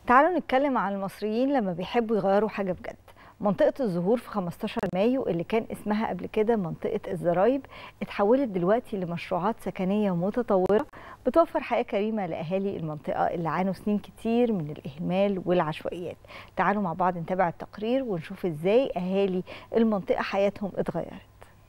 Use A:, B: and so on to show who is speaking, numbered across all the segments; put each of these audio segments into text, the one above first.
A: تعالوا نتكلم عن المصريين لما بيحبوا يغيروا حاجة بجد منطقة الزهور في 15 مايو اللي كان اسمها قبل كده منطقة الزرايب اتحولت دلوقتي لمشروعات سكنية متطورة بتوفر حياة كريمة لأهالي المنطقة اللي عانوا سنين كتير من الإهمال والعشوائيات تعالوا مع بعض نتابع التقرير ونشوف ازاي أهالي المنطقة حياتهم اتغيرت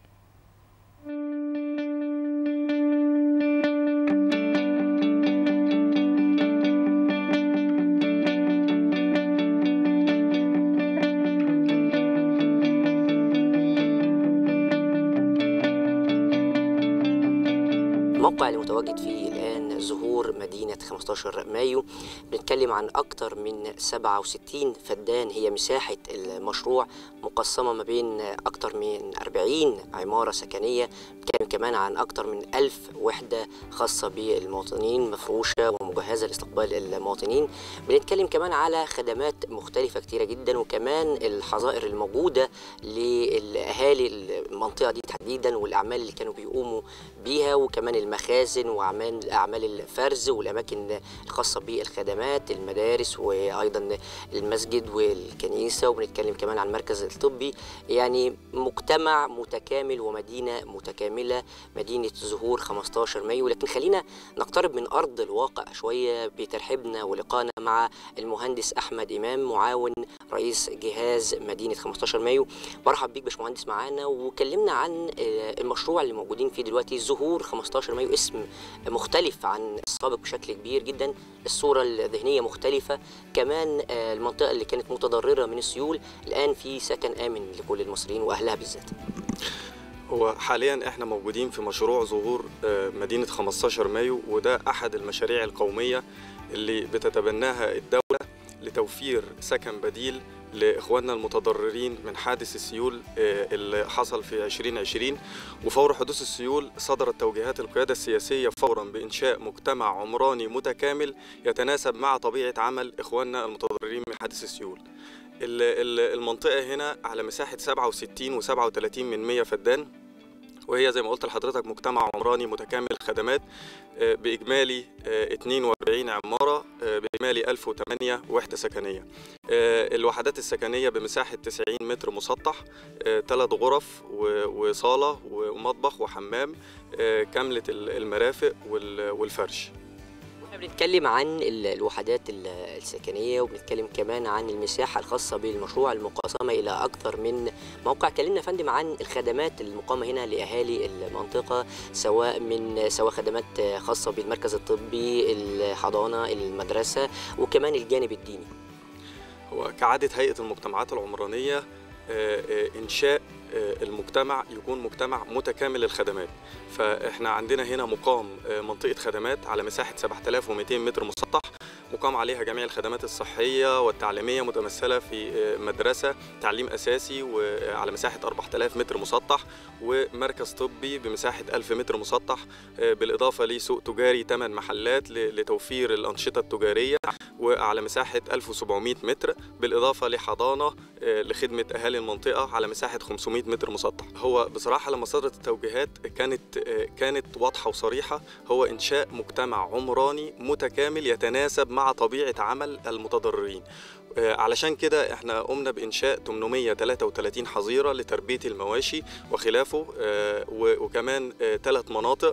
B: الموقع اللي متواجد فيه الآن زهور مدينة 15 مايو بنتكلم عن أكتر من 67 فدان هي مساحة المشروع مقسمة ما بين أكتر من 40 عمارة سكنية بنتكلم كمان عن أكتر من 1000 وحدة خاصة بالمواطنين مفروشة ومجهزة لاستقبال المواطنين بنتكلم كمان على خدمات مختلفة كتيرة جدا وكمان الحظائر الموجودة لأهالي المنطقة دي تحديدا والأعمال اللي كانوا بيقوموا بيها وكمان المخازن واعمال اعمال الفرز والاماكن الخاصه بالخدمات المدارس وايضا المسجد والكنيسه وبنتكلم كمان عن المركز الطبي يعني مجتمع متكامل ومدينه متكامله مدينه زهور 15 مايو لكن خلينا نقترب من ارض الواقع شويه بترحيبنا ولقانا مع المهندس احمد امام معاون رئيس جهاز مدينه 15 مايو مرحب بيك باشمهندس معانا وكلمنا عن المشروع اللي موجودين فيه دلوقتي زهور 15 مايو اسم مختلف عن السابق بشكل كبير جدا الصورة الذهنية مختلفة كمان المنطقة اللي كانت متضررة من السيول الآن في سكن آمن لكل المصريين وأهلها بالذات
C: هو حاليا احنا موجودين في مشروع ظهور مدينة 15 مايو وده أحد المشاريع القومية اللي بتتبناها الدولة لتوفير سكن بديل لاخواننا المتضررين من حادث السيول اللي حصل في 2020 وفور حدوث السيول صدرت توجيهات القياده السياسيه فورا بانشاء مجتمع عمراني متكامل يتناسب مع طبيعه عمل اخواننا المتضررين من حادث السيول. المنطقه هنا على مساحه 67 و37 من 100 فدان وهي زي ما قلت لحضرتك مجتمع عمراني متكامل خدمات بإجمالي 42 عمارة بإجمالي 1008 وحدة سكنية الوحدات السكنية بمساحة 90 متر مسطح ثلاث غرف وصالة ومطبخ وحمام كاملة المرافق والفرش
B: احنا بنتكلم عن الوحدات السكنيه وبنتكلم كمان عن المساحه الخاصه بالمشروع المقاسمه الى اكثر من موقع كلمنا يا فندم عن الخدمات المقامه هنا لاهالي المنطقه سواء من سواء خدمات خاصه بالمركز الطبي الحضانه المدرسه وكمان الجانب الديني
C: هو كعاده هيئه المجتمعات العمرانيه انشاء المجتمع يكون مجتمع متكامل الخدمات فاحنا عندنا هنا مقام منطقه خدمات على مساحه 7200 متر مسطح مقام عليها جميع الخدمات الصحيه والتعليميه متمثله في مدرسه تعليم اساسي وعلى مساحه 4000 متر مسطح ومركز طبي بمساحه 1000 متر مسطح بالاضافه لسوق تجاري 8 محلات لتوفير الانشطه التجاريه وعلى مساحه 1700 متر بالاضافه لحضانه لخدمه اهالي المنطقه على مساحه 500 متر مسطح هو بصراحه لما صدرت التوجيهات كانت كانت واضحه وصريحه هو انشاء مجتمع عمراني متكامل يتناسب مع طبيعه عمل المتضررين علشان كده احنا قمنا بانشاء 833 حظيره لتربيه المواشي وخلافه وكمان ثلاث مناطق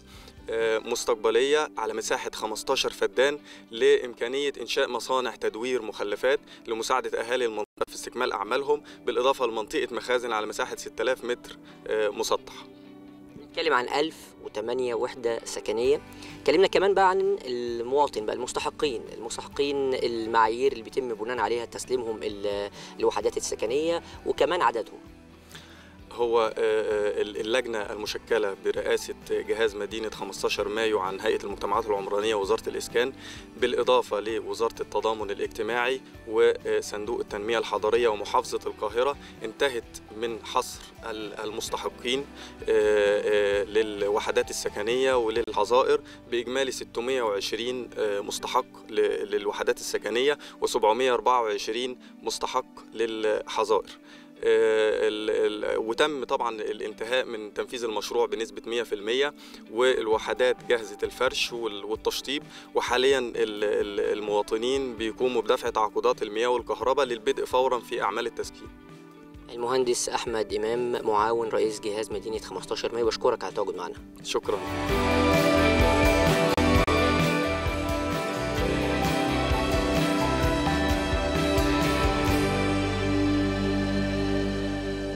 C: مستقبلية على مساحة 15 فدان لإمكانية إنشاء مصانع تدوير مخلفات لمساعدة أهالي المنطقة في استكمال أعمالهم بالإضافة لمنطقة مخازن على مساحة 6000 متر مسطح
B: نتكلم عن 1008 وحدة سكنية اتكلمنا كمان بقى عن المواطن بقى المستحقين المستحقين المعايير اللي بيتم بناء عليها تسليمهم الوحدات السكنية وكمان عددهم
C: هو اللجنة المشكلة برئاسة جهاز مدينة 15 مايو عن هيئة المجتمعات العمرانية ووزارة الإسكان بالإضافة لوزارة التضامن الاجتماعي وصندوق التنمية الحضرية ومحافظة القاهرة انتهت من حصر المستحقين للوحدات السكنية وللحظائر بإجمالي 620 مستحق للوحدات السكنية و724 مستحق للحظائر وتم طبعا الانتهاء من تنفيذ المشروع بنسبة 100% والوحدات جاهزة الفرش والتشطيب وحاليا المواطنين بيقوموا بدفع تعاقدات المياه والكهرباء للبدء فورا في أعمال التسكين
B: المهندس أحمد إمام معاون رئيس جهاز مدينة 15 مايو بشكرك على التواجد معنا
C: شكرا